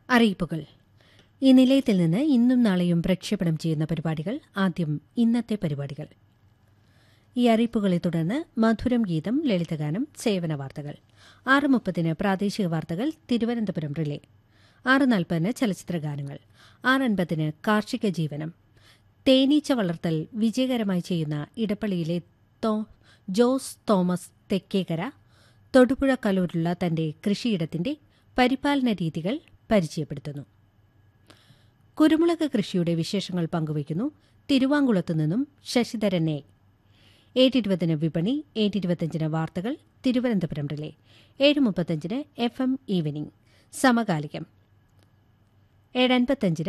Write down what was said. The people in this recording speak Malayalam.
അറിയിപ്പുകൾ ഈ നിലയത്തിൽ നിന്ന് ഇന്നും നാളെയും പ്രക്ഷേപണം ചെയ്യുന്ന പരിപാടികൾ ആദ്യം ഇന്നത്തെ പരിപാടികൾ ഈ അറിയിപ്പുകളെ തുടർന്ന് മധുരം ഗീതം ലളിതഗാനം സേവന വാർത്തകൾ ആറ് മുപ്പതിന് പ്രാദേശിക വാർത്തകൾ തിരുവനന്തപുരം റിലേ ആറ് നാൽപ്പതിന് ചലച്ചിത്ര ഗാനങ്ങൾ ആറ് അൻപതിന് കാർഷിക ജീവനം തേനീച്ച വളർത്തൽ വിജയകരമായി ചെയ്യുന്ന ഇടപ്പള്ളിയിലെ തോ- ജോസ് തോമസ് തെക്കേക്കര തൊടുപുഴ കലൂരിലുള്ള തന്റെ കൃഷിയിടത്തിന്റെ പരിപാലന രീതികൾ പരിചയപ്പെടുത്തുന്നു കുരുമുളക് കൃഷിയുടെ വിശേഷങ്ങൾ പങ്കുവയ്ക്കുന്നു തിരുവാങ്കുളത്തു നിന്നും ശശിധരൻ എ ഏഴിരുപതിന് വിപണി ഏഴിരുപത്തഞ്ചിന് വാർത്തകൾ തിരുവനന്തപുരം റിലേ ഏഴ് മുപ്പത്തഞ്ചിന് എഫ് എം ഈവനിംഗ് സമകാലികം ഏഴൻപത്തഞ്ചിന്